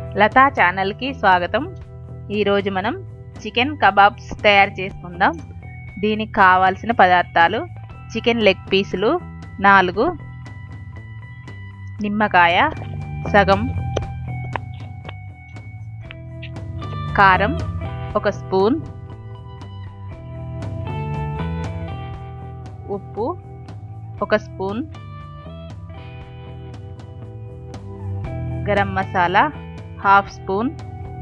లతా ఛానల్కి స్వాగతం ఈరోజు మనం చికెన్ కబాబ్స్ తయారు చేసుకుందాం దీనికి కావాల్సిన పదార్థాలు చికెన్ లెగ్ పీసులు నాలుగు నిమ్మకాయ సగం కారం ఒక స్పూన్ ఉప్పు ఒక spoon garam masala half spoon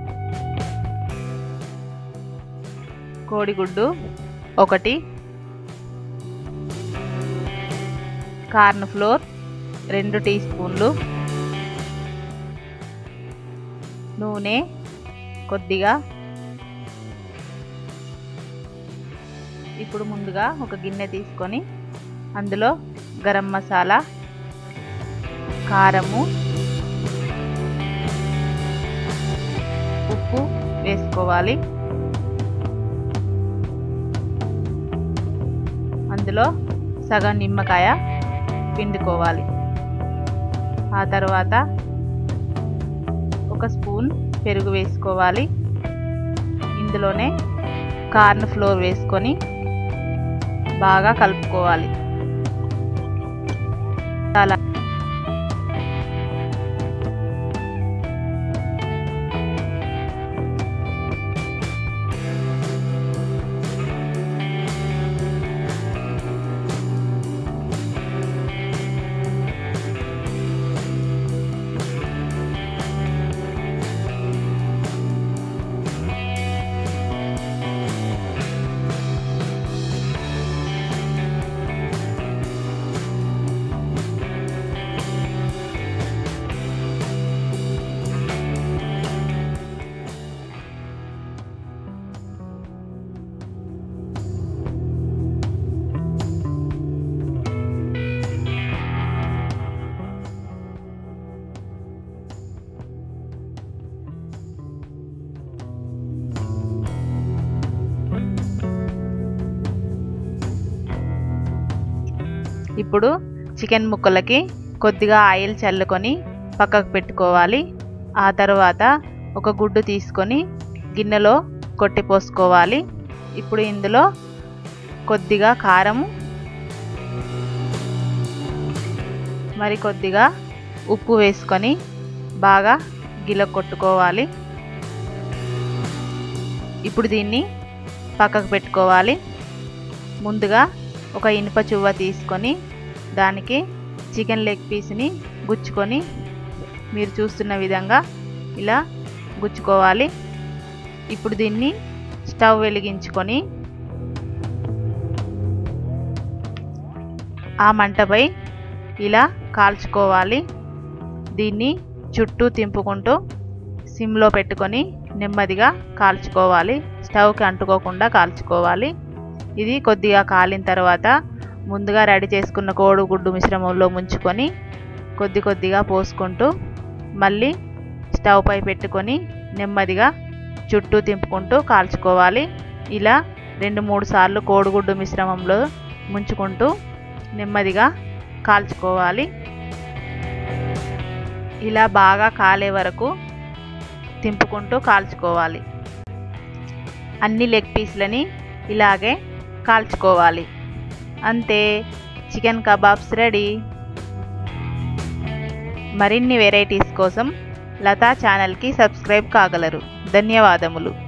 కోడిగుడ్డు ఒకటి కార్న్ ఫ్లోర్ రెండు టీ స్పూన్లు నూనె కొద్దిగా ఇప్పుడు ముందుగా ఒక గిన్నె తీసుకొని అందులో గరం మసాలా కారము ఉప్పు వేసుకోవాలి అందులో సగం నిమ్మకాయ పిండుకోవాలి ఆ తర్వాత ఒక స్పూన్ పెరుగు వేసుకోవాలి ఇందులోనే కార్న్ ఫ్లోర్ వేసుకొని బాగా కలుపుకోవాలి చాలా ఇప్పుడు చికెన్ ముక్కలకి కొద్దిగా ఆయిల్ చల్లుకొని పక్కకు పెట్టుకోవాలి ఆ తర్వాత ఒక గుడ్డు తీసుకొని గిన్నెలో కొట్టి పోసుకోవాలి ఇప్పుడు ఇందులో కొద్దిగా కారము మరి కొద్దిగా ఉప్పు వేసుకొని బాగా గిల కొట్టుకోవాలి ఇప్పుడు దీన్ని పక్కకు పెట్టుకోవాలి ముందుగా ఒక ఇనుప చువ్వ తీసుకొని దానికి చికెన్ లెగ్ పీస్ని గుచ్చుకొని మీరు చూస్తున్న విధంగా ఇలా గుచ్చుకోవాలి ఇప్పుడు దీన్ని స్టవ్ వెలిగించుకొని ఆ మంటపై ఇలా కాల్చుకోవాలి దీన్ని చుట్టూ తింపుకుంటూ సిమ్లో పెట్టుకొని నెమ్మదిగా కాల్చుకోవాలి స్టవ్కి అంటుకోకుండా కాల్చుకోవాలి ఇది కొద్దిగా కాలిన తర్వాత ముందుగా రెడీ చేసుకున్న కోడిగుడ్డు మిశ్రమంలో ముంచుకొని కొద్ది కొద్దిగా పోసుకుంటూ మళ్ళీ స్టవ్ పై పెట్టుకొని నెమ్మదిగా చుట్టూ తింపుకుంటూ కాల్చుకోవాలి ఇలా రెండు మూడు సార్లు కోడిగుడ్డు మిశ్రమంలో ముంచుకుంటూ నెమ్మదిగా కాల్చుకోవాలి ఇలా బాగా కాలే వరకు తింపుకుంటూ కాల్చుకోవాలి అన్ని లెగ్ పీస్లని ఇలాగే కాల్చుకోవాలి అంతే చికెన్ కబాబ్స్ రెడీ మరిన్ని వెరైటీస్ కోసం లతా ఛానల్కి సబ్స్క్రైబ్ కాగలరు ధన్యవాదములు